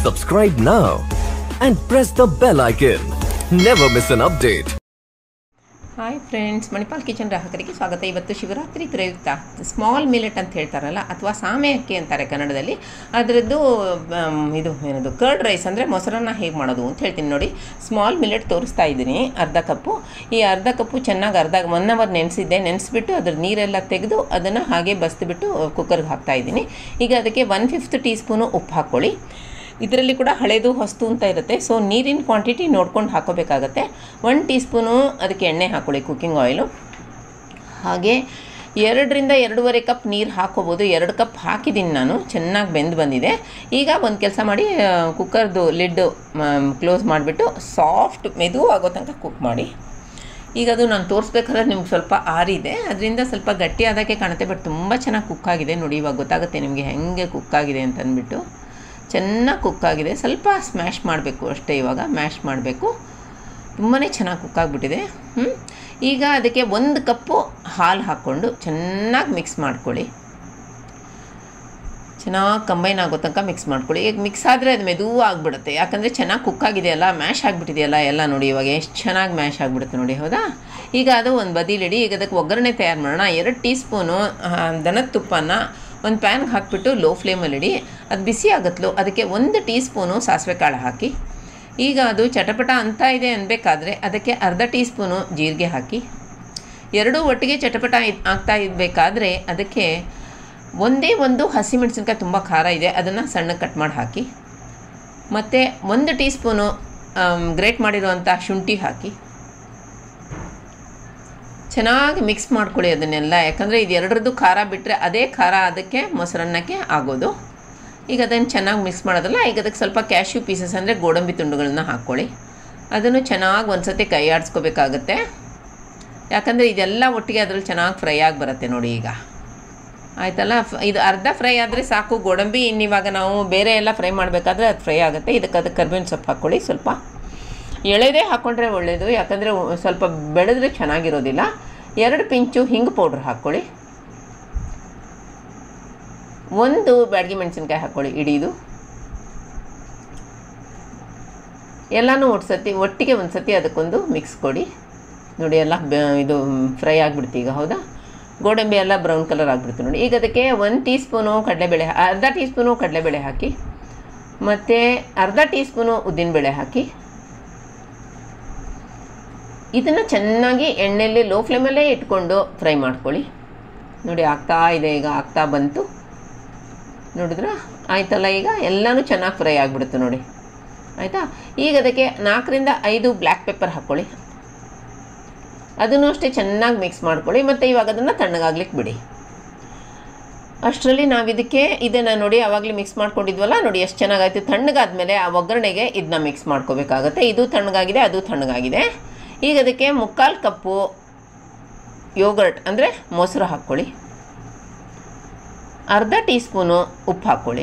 Subscribe now and press the bell icon. Never miss an update. Hi friends Manipal kitchen ಗ್ರಾಹಕರಿಗೆ ಸ್ವಾಗತ ಇವತ್ತು ಶಿವರಾತ್ರಿ ಪ್ರಯುಕ್ತ small millet ಅಂತ ಹೇಳ್ತಾರಲ್ಲ ಅಥವಾ ಸಾಮೆ ಅಕ್ಕಿ ಅಂತಾರೆ ಕನ್ನಡದಲ್ಲಿ ಅದರದ್ದು ಆಮ್, ಇದು ಏನದು ಕರ್ಡ್ ರೈಸ್ ಅಂದರೆ ಮೊಸರನ್ನ ಹೇಗೆ ಮಾಡೋದು ಅಂತ ಹೇಳ್ತೀನಿ ನೋಡಿ ಸ್ಮಾಲ್ ಮಿಲೆಟ್ ತೋರಿಸ್ತಾ ಇದ್ದೀನಿ ಅರ್ಧ ಕಪ್ಪು ಈ ಅರ್ಧ ಕಪ್ಪು ಚೆನ್ನಾಗಿ ಅರ್ಧ ಒನ್ ಅವರ್ ನೆನೆಸಿದ್ದೆ ನೆನೆಸ್ಬಿಟ್ಟು ಅದ್ರ ನೀರೆಲ್ಲ ತೆಗೆದು ಅದನ್ನು ಹಾಗೆ ಬಸ್ದುಬಿಟ್ಟು ಕುಕ್ಕರ್ಗೆ ಹಾಕ್ತಾ ಇದ್ದೀನಿ ಈಗ ಅದಕ್ಕೆ ಒನ್ ಫಿಫ್ತ್ ಟೀ ಸ್ಪೂನು ಉಪ್ಪು ಹಾಕ್ಕೊಳ್ಳಿ ಇದರಲ್ಲಿ ಕೂಡ ಹಳೇದು ಹೊಸ್ತು ಅಂತ ಇರುತ್ತೆ ಸೊ ನೀರಿನ ಕ್ವಾಂಟಿಟಿ ನೋಡ್ಕೊಂಡು ಹಾಕೋಬೇಕಾಗತ್ತೆ ಒನ್ ಟೀ ಸ್ಪೂನು ಅದಕ್ಕೆ ಎಣ್ಣೆ ಹಾಕ್ಕೊಳ್ಳಿ ಕುಕ್ಕಿಂಗ್ ಆಯಿಲು ಹಾಗೆ ಎರಡರಿಂದ ಎರಡೂವರೆ ಕಪ್ ನೀರು ಹಾಕೋಬೋದು ಎರಡು ಕಪ್ ಹಾಕಿದ್ದೀನಿ ನಾನು ಚೆನ್ನಾಗಿ ಬೆಂದು ಬಂದಿದೆ ಈಗ ಒಂದು ಕೆಲಸ ಮಾಡಿ ಕುಕ್ಕರ್ದು ಲಿಡ್ಡು ಕ್ಲೋಸ್ ಮಾಡಿಬಿಟ್ಟು ಸಾಫ್ಟ್ ಮೆದು ಆಗೋ ತನಕ ಕುಕ್ ಮಾಡಿ ಈಗ ಅದು ನಾನು ತೋರಿಸ್ಬೇಕಾದ್ರೆ ನಿಮ್ಗೆ ಸ್ವಲ್ಪ ಆರಿದೆ ಅದರಿಂದ ಸ್ವಲ್ಪ ಗಟ್ಟಿ ಆದಾಗೆ ಕಾಣುತ್ತೆ ಬಟ್ ತುಂಬ ಚೆನ್ನಾಗಿ ಕುಕ್ ಆಗಿದೆ ನೋಡಿ ಇವಾಗ ಗೊತ್ತಾಗುತ್ತೆ ನಿಮಗೆ ಹೆಂಗೆ ಕುಕ್ ಆಗಿದೆ ಅಂತ ಅಂದ್ಬಿಟ್ಟು ಚೆನ್ನಾಗಿ ಕುಕ್ ಆಗಿದೆ ಸ್ವಲ್ಪ ಸ್ಮ್ಯಾಶ್ ಮಾಡಬೇಕು ಅಷ್ಟೇ ಇವಾಗ ಮ್ಯಾಶ್ ಮಾಡಬೇಕು ತುಂಬಾ ಚೆನ್ನಾಗಿ ಕುಕ್ ಆಗಿಬಿಟ್ಟಿದೆ ಹ್ಞೂ ಈಗ ಅದಕ್ಕೆ ಒಂದು ಕಪ್ಪು ಹಾಲು ಹಾಕ್ಕೊಂಡು ಚೆನ್ನಾಗಿ ಮಿಕ್ಸ್ ಮಾಡ್ಕೊಳ್ಳಿ ಚೆನ್ನಾಗಿ ಕಂಬೈನ್ ಆಗೋ ತನಕ ಮಿಕ್ಸ್ ಮಾಡ್ಕೊಳ್ಳಿ ಈಗ ಮಿಕ್ಸ್ ಆದರೆ ಅದು ಮೆದು ಆಗಿಬಿಡುತ್ತೆ ಯಾಕಂದರೆ ಚೆನ್ನಾಗಿ ಕುಕ್ ಆಗಿದೆಯಲ್ಲ ಮ್ಯಾಶ್ ಆಗಿಬಿಟ್ಟಿದೆಯಲ್ಲ ಎಲ್ಲ ನೋಡಿ ಇವಾಗ ಎಷ್ಟು ಚೆನ್ನಾಗಿ ಮ್ಯಾಶ್ ಆಗಿಬಿಡುತ್ತೆ ನೋಡಿ ಹೌದಾ ಈಗ ಅದು ಒಂದು ಬದಿಲಿಡಿ ಈಗ ಅದಕ್ಕೆ ಒಗ್ಗರಣೆ ತಯಾರು ಮಾಡೋಣ ಎರಡು ಟೀ ಸ್ಪೂನು ದನದ ತುಪ್ಪನ ಒಂದು ಪ್ಯಾನ್ಗೆ ಹಾಕಿಬಿಟ್ಟು ಲೋ ಫ್ಲೇಮಲ್ಲಿಡಿ ಅದು ಬಿಸಿ ಆಗತ್ಲು ಅದಕ್ಕೆ ಒಂದು ಟೀ ಸ್ಪೂನು ಸಾಸಿವೆ ಕಾಳು ಹಾಕಿ ಈಗ ಅದು ಚಟಪಟ ಅಂತ ಇದೆ ಅನ್ಬೇಕಾದ್ರೆ ಅದಕ್ಕೆ ಅರ್ಧ ಟೀ ಸ್ಪೂನು ಜೀರಿಗೆ ಹಾಕಿ ಎರಡೂ ಒಟ್ಟಿಗೆ ಚಟಪಟ ಇದ್- ಆಗ್ತಾ ಇರಬೇಕಾದ್ರೆ ಅದಕ್ಕೆ ಒಂದೇ ಒಂದು ಹಸಿಮೆಣಸಿನ್ಕಾಯಿ ತುಂಬ ಖಾರ ಇದೆ ಅದನ್ನು ಸಣ್ಣಗೆ ಕಟ್ ಮಾಡಿ ಹಾಕಿ ಮತ್ತು ಒಂದು ಟೀ ಸ್ಪೂನು ಗ್ರೇಟ್ ಮಾಡಿರುವಂಥ ಶುಂಠಿ ಹಾಕಿ ಚೆನ್ನಾಗಿ ಮಿಕ್ಸ್ ಮಾಡ್ಕೊಳ್ಳಿ ಅದನ್ನೆಲ್ಲ ಯಾಕಂದರೆ ಇದು ಎರಡರದ್ದು ಖಾರ ಬಿಟ್ಟರೆ ಅದೇ ಖಾರ ಅದಕ್ಕೆ ಮೊಸರನ್ನಕ್ಕೆ ಆಗೋದು ಈಗ ಅದನ್ನು ಚೆನ್ನಾಗಿ ಮಿಕ್ಸ್ ಮಾಡೋದಲ್ಲ ಈಗ ಅದಕ್ಕೆ ಸ್ವಲ್ಪ ಕ್ಯಾಶ್ಯೂ ಪೀಸಸ್ ಅಂದರೆ ಗೋಡಂಬಿ ತುಂಡುಗಳನ್ನ ಹಾಕ್ಕೊಳ್ಳಿ ಅದನ್ನು ಚೆನ್ನಾಗಿ ಒಂದು ಸತಿ ಕೈ ಆಡಿಸ್ಕೋಬೇಕಾಗತ್ತೆ ಯಾಕಂದರೆ ಇದೆಲ್ಲ ಒಟ್ಟಿಗೆ ಅದ್ರಲ್ಲಿ ಚೆನ್ನಾಗಿ ಫ್ರೈ ಆಗಿ ಬರುತ್ತೆ ನೋಡಿ ಈಗ ಆಯ್ತಲ್ಲ ಫ್- ಇದು ಅರ್ಧ ಫ್ರೈ ಆದರೆ ಸಾಕು ಗೋಡಂಬಿ ಇನ್ನಿವಾಗ ನಾವು ಬೇರೆ ಎಲ್ಲ ಫ್ರೈ ಮಾಡಬೇಕಾದ್ರೆ ಅದು ಫ್ರೈ ಆಗುತ್ತೆ ಇದಕ್ಕೆ ಅದಕ್ಕೆ ಕರ್ಬೇವಿನ ಸೊಪ್ಪು ಹಾಕ್ಕೊಳ್ಳಿ ಸ್ವಲ್ಪ ಎಳೆದೇ ಹಾಕ್ಕೊಂಡ್ರೆ ಒಳ್ಳೆಯದು ಯಾಕಂದರೆ ಸ್ವಲ್ಪ ಬೆಳೆದ್ರೆ ಚೆನ್ನಾಗಿರೋದಿಲ್ಲ ಎರಡು ಪಿಂಚು ಹಿಂಗೆ ಪೌಡ್ರ್ ಹಾಕ್ಕೊಳ್ಳಿ ಒಂದು ಬ್ಯಾಡಗಿ ಮೆಣಸಿನ್ಕಾಯಿ ಹಾಕ್ಕೊಳ್ಳಿ ಇಡೀದು ಎಲ್ಲನೂ ಒಟ್ಸತಿ ಒಟ್ಟಿಗೆ ಒಂದು ಸತಿ ಅದಕ್ಕೊಂದು ಮಿಕ್ಸ್ ಕೊಡಿ ನೋಡಿ ಎಲ್ಲ ಬ- ಇದು ಫ್ರೈ ಆಗಿಬಿಡ್ತು ಈಗ ಹೌದಾ ಗೋಡಂಬಿ ಎಲ್ಲ ಬ್ರೌನ್ ಕಲರ್ ಆಗಿಬಿಡ್ತು ನೋಡಿ ಈಗ ಅದಕ್ಕೆ ಒಂದು ಟೀ ಸ್ಪೂನು ಕಡಲೆಬೇಳೆ ಅರ್ಧ ಟೀ ಸ್ಪೂನು ಕಡಲೆಬೇಳೆ ಹಾಕಿ ಮತ್ತು ಅರ್ಧ ಟೀ ಸ್ಪೂನು ಉದ್ದಿನಬೇಳೆ ಹಾಕಿ ಇದನ್ನು ಚೆನ್ನಾಗಿ ಎಣ್ಣೆಯಲ್ಲಿ ಲೋ ಫ್ಲೇಮಲ್ಲೇ ಇಟ್ಕೊಂಡು ಫ್ರೈ ಮಾಡ್ಕೊಳ್ಳಿ ನೋಡಿ ಆಗ್ತಾ ಇದೆ ಈಗ ಆಗ್ತಾ ಬಂತು ನೋಡಿದ್ರ ಆಯ್ತಲ್ಲ ಈಗ ಎಲ್ಲನೂ ಚೆನ್ನಾಗಿ ಫ್ರೈ ಆಗಿಬಿಡುತ್ತೆ ನೋಡಿ ಆಯಿತಾ ಈಗ ಅದಕ್ಕೆ ನಾಲ್ಕರಿಂದ ಐದು ಬ್ಲ್ಯಾಕ್ ಪೆಪ್ಪರ್ ಹಾಕ್ಕೊಳ್ಳಿ ಅದನ್ನು ಅಷ್ಟೇ ಚೆನ್ನಾಗಿ ಮಿಕ್ಸ್ ಮಾಡ್ಕೊಳ್ಳಿ ಮತ್ತು ಇವಾಗ ಅದನ್ನು ತಣ್ಣಗಾಗ್ಲಿಕ್ಕೆ ಬಿಡಿ ಅಷ್ಟರಲ್ಲಿ ನಾವು ಇದಕ್ಕೆ ಇದನ್ನು ನೋಡಿ ಆವಾಗಲೇ ಮಿಕ್ಸ್ ಮಾಡ್ಕೊಂಡಿದ್ವಲ್ಲ ನೋಡಿ ಎಷ್ಟು ಚೆನ್ನಾಗಾಯ್ತು ತಣ್ಣಗಾದ್ಮೇಲೆ ಆ ಒಗ್ಗರಣೆಗೆ ಇದನ್ನ ಮಿಕ್ಸ್ ಮಾಡ್ಕೋಬೇಕಾಗತ್ತೆ ಇದು ತಣ್ಣಗಾಗಿದೆ ಅದು ತಣ್ಣಗಾಗಿದೆ ಈಗ ಅದಕ್ಕೆ ಮುಕ್ಕಾಲು ಕಪ್ಪು ಯೋಗರ್ಟ್ ಅಂದರೆ ಮೊಸರು ಹಾಕ್ಕೊಳ್ಳಿ ಅರ್ಧ ಟೀ ಸ್ಪೂನು ಉಪ್ಪು ಹಾಕ್ಕೊಳ್ಳಿ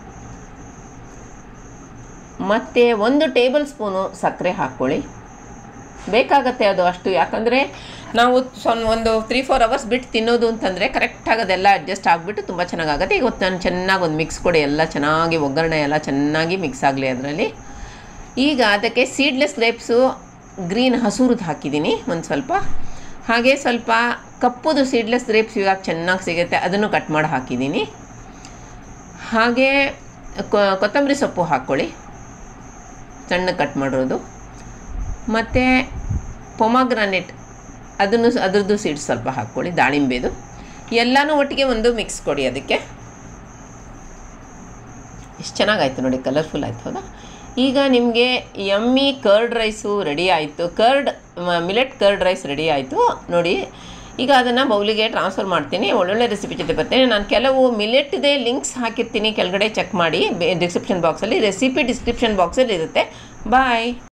ಮತ್ತು ಒಂದು ಟೇಬಲ್ ಸ್ಪೂನು ಸಕ್ಕರೆ ಹಾಕ್ಕೊಳ್ಳಿ ಬೇಕಾಗತ್ತೆ ಅದು ಅಷ್ಟು ಯಾಕಂದರೆ ನಾವು ಸೊನ್ ಒಂದು ತ್ರೀ ಫೋರ್ ಅವರ್ಸ್ ಬಿಟ್ಟು ತಿನ್ನೋದು ಅಂತಂದರೆ ಕರೆಕ್ಟಾಗಿ ಅದೆಲ್ಲ ಅಡ್ಜಸ್ಟ್ ಆಗಿಬಿಟ್ಟು ತುಂಬ ಚೆನ್ನಾಗಾಗುತ್ತೆ ಈಗ ನಾನು ಚೆನ್ನಾಗಿ ಒಂದು ಮಿಕ್ಸ್ ಕೊಡಿ ಎಲ್ಲ ಚೆನ್ನಾಗಿ ಒಗ್ಗರಣೆ ಎಲ್ಲ ಚೆನ್ನಾಗಿ ಮಿಕ್ಸ್ ಆಗಲಿ ಅದರಲ್ಲಿ ಈಗ ಅದಕ್ಕೆ ಸೀಡ್ಲೆಸ್ ಗ್ರೇಪ್ಸು ಗ್ರೀನ್ ಹಸೂರದ್ದು ಹಾಕಿದ್ದೀನಿ ಒಂದು ಸ್ವಲ್ಪ ಹಾಗೆ ಸ್ವಲ್ಪ ಕಪ್ಪುದು ಸೀಡ್ಲೆಸ್ ಗ್ರೇಪ್ಸ್ ಇವಾಗ ಚೆನ್ನಾಗಿ ಸಿಗುತ್ತೆ ಅದನ್ನು ಕಟ್ ಮಾಡಿ ಹಾಕಿದ್ದೀನಿ ಹಾಗೆ ಕೊ- ಕೊತ್ತಂಬರಿ ಸೊಪ್ಪು ಹಾಕ್ಕೊಳ್ಳಿ ಸಣ್ಣ ಕಟ್ ಮಾಡಿರೋದು ಮತ್ತು ಪೊಮಾಗ್ರಾನೆಟ್ ಅದನ್ನು ಸ- ಅದ್ರದ್ದು ಸೀಡ್ಸ್ ಸ್ವಲ್ಪ ಹಾಕ್ಕೊಳ್ಳಿ ದಾಳಿಂಬೆದು ಎಲ್ಲನೂ ಒಟ್ಟಿಗೆ ಒಂದು ಮಿಕ್ಸ್ ಕೊಡಿ ಅದಕ್ಕೆ ಎಷ್ಟು ಚೆನ್ನಾಗಾಯ್ತು ನೋಡಿ ಕಲರ್ಫುಲ್ ಆಯ್ತು ಹೌದಾ ಈಗ ನಿಮಗೆ ಯಮ್ಮಿ ಕರ್ಡ್ ರೈಸು ರೆಡಿ ಆಯಿತು curd millet curd rice ready ಆಯಿತು ನೋಡಿ ಈಗ ಅದನ್ನು ಬೌಲಿಗೆ ಟ್ರಾನ್ಸ್ಫರ್ ಮಾಡ್ತೀನಿ ಒಳ್ಳೊಳ್ಳೆ ರೆಸಿಪಿ ಜೊತೆ ಬರ್ತೇನೆ ನಾನು ಕೆಲವು ಮಿಲೆಟ್ದೇ ಲಿಂಕ್ಸ್ ಹಾಕಿರ್ತೀನಿ ಕೆಳಗಡೆ ಚೆಕ್ ಮಾಡಿ ಡಿಸ್ಕ್ರಿಪ್ಷನ್ ಬಾಕ್ಸಲ್ಲಿ ರೆಸಿಪಿ ಡಿಸ್ಕ್ರಿಪ್ಷನ್ ಬಾಕ್ಸಲ್ಲಿ ಇರುತ್ತೆ ಬಾಯ್